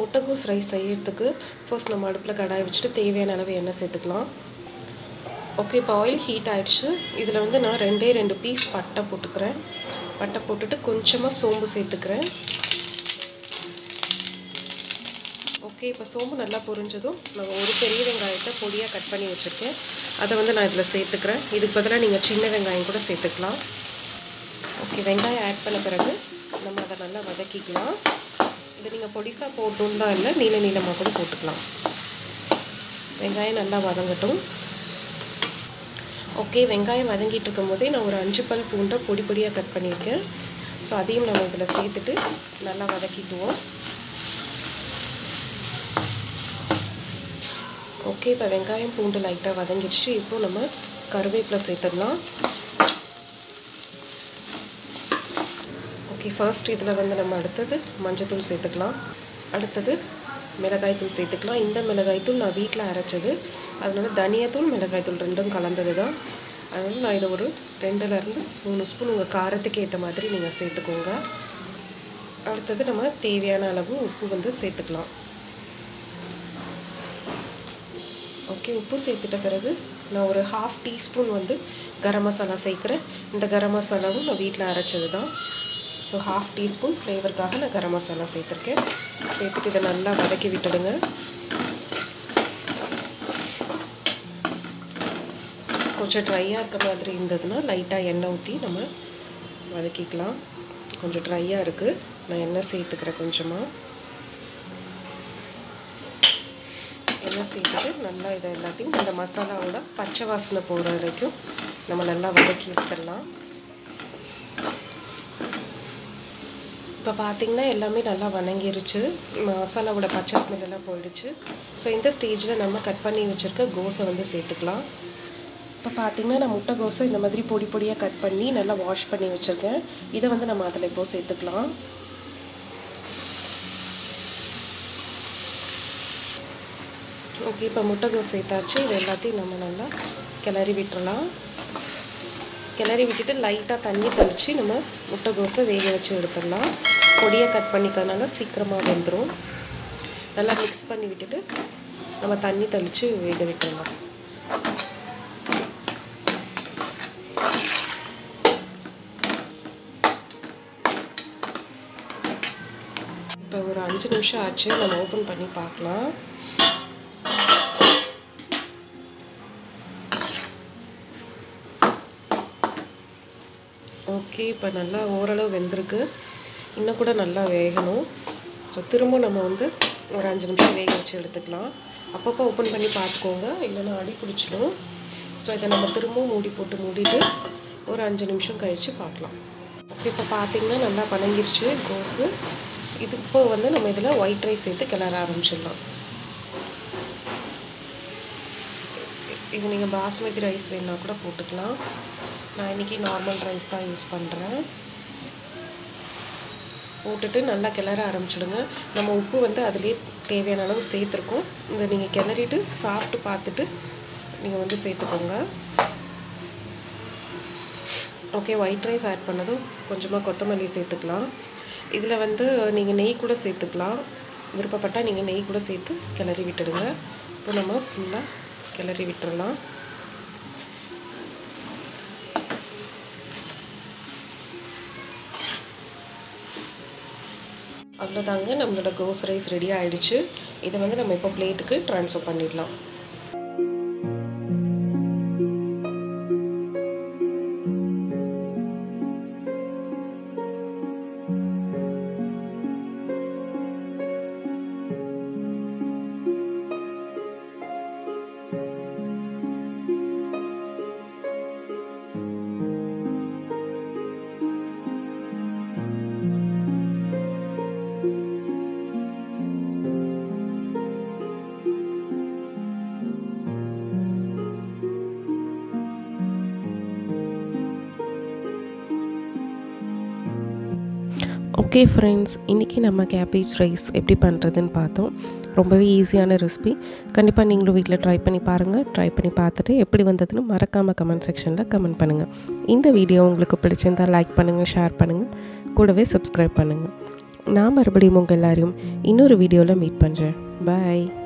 முட்டைகோஸ் ரைஸ் செய்யறதுக்கு ஃபர்ஸ்ட் நம்ம அடுப்பில் கடாய் வச்சுட்டு தேவையான அளவு எண்ணெய் சேர்த்துக்கலாம் ஓகே இப்போ ஆயில் ஹீட் ஆயிடுச்சு இதில் வந்து நான் ரெண்டே ரெண்டு பீஸ் பட்டை போட்டுக்கிறேன் பட்டை போட்டுட்டு கொஞ்சமாக சோம்பு சேர்த்துக்கிறேன் ஓகே இப்போ சோம்பு நல்லா பொரிஞ்சதும் நான் ஒரு பெரிய வெங்காயத்தை பொடியாக கட் பண்ணி வச்சுருக்கேன் அதை வந்து நான் இதில் சேர்த்துக்கிறேன் இதுக்கு பதிலாக நீங்கள் சின்ன வெங்காயம் கூட சேர்த்துக்கலாம் ஓகே வெங்காயம் ஆட் பண்ண பிறகு நம்ம அதை நல்லா வதக்கிக்கலாம் இது நீங்கள் பொடிசாக போட்டோம் தான் இல்லை நீள நீளமாக கூட போட்டுக்கலாம் வெங்காயம் நல்லா வதங்கட்டும் ஓகே வெங்காயம் வதங்கிட்டு இருக்கும் போதே நான் ஒரு அஞ்சு பல் பூண்டை பொடி பொடியாக கட் பண்ணியிருக்கேன் ஸோ அதையும் நம்ம இதில் சேர்த்துட்டு நல்லா வதக்கிக்குவோம் ஓகே இப்போ வெங்காயம் பூண்டு லைட்டாக வதங்கிடுச்சு இப்போ நம்ம கருவேப்பிலை சேர்த்துடலாம் ஓகே ஃபர்ஸ்ட் இதில் வந்து நம்ம அடுத்தது மஞ்சத்தூள் சேர்த்துக்கலாம் அடுத்தது மிளகாய்த்தூள் சேர்த்துக்கலாம் இந்த மிளகாய்த்தூள் நான் வீட்டில் அரைச்சது அதனால தனியாத்தூள் மிளகாய்த்தூள் ரெண்டும் கலந்தது தான் அதனால் நான் இதை ஒரு ரெண்டுலேருந்து மூணு ஸ்பூன் உங்கள் காரத்துக்கு ஏற்ற மாதிரி நீங்கள் சேர்த்துக்கோங்க அடுத்தது நம்ம தேவையான அளவு உப்பு வந்து சேர்த்துக்கலாம் ஓகே உப்பு சேர்த்துட்ட பிறகு நான் ஒரு ஹாஃப் டீஸ்பூன் வந்து கரம் மசாலா சேர்க்குறேன் இந்த கரம் மசாலாவும் நான் வீட்டில் அரைச்சது தான் ஸோ ஹாஃப் டீஸ்பூன் ஃப்ளேவருக்காக நான் கரம் மசாலா சேர்த்துருக்கேன் சேர்த்துட்டு இதை நல்லா வதக்கி விட்டுடுங்க கொஞ்சம் ட்ரையாக இருக்க மாதிரி இருந்ததுன்னா லைட்டாக எண்ணெய் ஊற்றி நம்ம வதக்கிக்கலாம் கொஞ்சம் ட்ரையாக இருக்குது நான் எண்ணெய் சேர்த்துக்கிறேன் கொஞ்சமாக எண்ணெய் சேர்த்துட்டு நல்லா இதை எல்லாத்தையும் இந்த மசாலாவோட பச்சை வாசனை போகிற வரைக்கும் நம்ம நல்லா வதக்கி எடுத்துடலாம் இப்போ பார்த்திங்கன்னா எல்லாமே நல்லா வணங்கிருச்சு மசாலாவோட பச்சை ஸ்மெல்லாம் போயிடுச்சு ஸோ இந்த ஸ்டேஜில் நம்ம கட் பண்ணி வச்சுருக்க கோஸை வந்து சேர்த்துக்கலாம் இப்போ பார்த்திங்கன்னா நான் முட்டை கோஸை இந்த மாதிரி பொடி பொடியாக கட் பண்ணி நல்லா வாஷ் பண்ணி வச்சுருக்கேன் இதை வந்து நம்ம அதில் இப்போ சேர்த்துக்கலாம் ஓகே இப்போ முட்டைகோஸ் சேர்த்தாச்சு இது எல்லாத்தையும் நம்ம நல்லா கிளறி விட்டுறலாம் கிளறி விட்டுட்டு லைட்டாக தண்ணி தெளித்து நம்ம முட்டைகோஸை வேக வச்சு எடுத்துடலாம் பொடியாக கட் பண்ணிக்கிறதுனால சீக்கிரமாக வெந்துடும் நல்லா மிக்ஸ் பண்ணி விட்டுட்டு நம்ம தண்ணி தெளித்து வேக விட்டுடலாம் இப்போ ஒரு அஞ்சு நிமிஷம் ஆச்சு நம்ம ஓப்பன் பண்ணி பார்க்கலாம் ஓகே இப்போ நல்லா ஓரளவு வெந்திருக்கு இன்னும் கூட நல்லா வேகணும் ஸோ திரும்ப நம்ம வந்து ஒரு அஞ்சு நிமிஷம் வேக வச்சு எடுத்துக்கலாம் அப்பப்போ ஓப்பன் பண்ணி பார்த்துக்கோங்க இல்லைன்னா அடி பிடிச்சிடும் ஸோ இதை நம்ம திரும்பவும் மூடி போட்டு மூடிட்டு ஒரு அஞ்சு நிமிஷம் கழித்து பார்க்கலாம் ஓகே இப்போ பார்த்தீங்கன்னா நல்லா பணங்கிருச்சு கோஸு இது இப்போ வந்து நம்ம இதில் ஒயிட் ரைஸ் சேர்த்து கிளற ஆரம்பிச்சிடலாம் இது நீங்கள் பாஸ்மதி ரைஸ் வேணுன்னா கூட போட்டுக்கலாம் நான் இன்றைக்கி நார்மல் ரைஸ் தான் யூஸ் பண்ணுறேன் போட்டுட்டு நல்லா கிளற ஆரம்பிச்சிடுங்க நம்ம உப்பு வந்து அதிலே தேவையான அளவு சேர்த்துருக்கோம் இதை நீங்கள் கிளறிட்டு சாப்பிட்டு பார்த்துட்டு நீங்கள் வந்து சேர்த்துக்கோங்க ஓகே ஒயிட் ரைஸ் ஆட் பண்ணதும் கொஞ்சமாக கொத்தமல்லி சேர்த்துக்கலாம் இதில் வந்து நீங்கள் நெய் கூட சேர்த்துக்கலாம் விருப்பப்பட்டால் நீங்கள் நெய் கூட சேர்த்து கிளறி விட்டுடுங்க இப்போ நம்ம ஃபுல்லாக கிளறி விட்டுறலாம் அவ்வளோதாங்க நம்மளோட கோஸ் ரைஸ் ரெடி ஆகிடுச்சு இதை வந்து நம்ம இப்போ பிளேட்டுக்கு ட்ரான்ஸ்ஃபர் பண்ணிடலாம் ஓகே ஃப்ரெண்ட்ஸ் இன்றைக்கி நம்ம கேபேஜ் ரைஸ் எப்படி பண்ணுறதுன்னு பார்த்தோம் ரொம்பவே ஈஸியான ரெசிபி கண்டிப்பாக நீங்களும் வீட்டில் ட்ரை பண்ணி பாருங்கள் ட்ரை பண்ணி பார்த்துட்டு எப்படி வந்ததுன்னு மறக்காமல் கமெண்ட் செக்ஷனில் கமெண்ட் பண்ணுங்கள் இந்த வீடியோ உங்களுக்கு பிடிச்சிருந்தால் லைக் பண்ணுங்கள் ஷேர் பண்ணுங்கள் கூடவே சப்ஸ்கிரைப் பண்ணுங்கள் நான் மறுபடியும் உங்கள் எல்லாரையும் இன்னொரு வீடியோவில் மீட் பண்ணுறேன் பாய்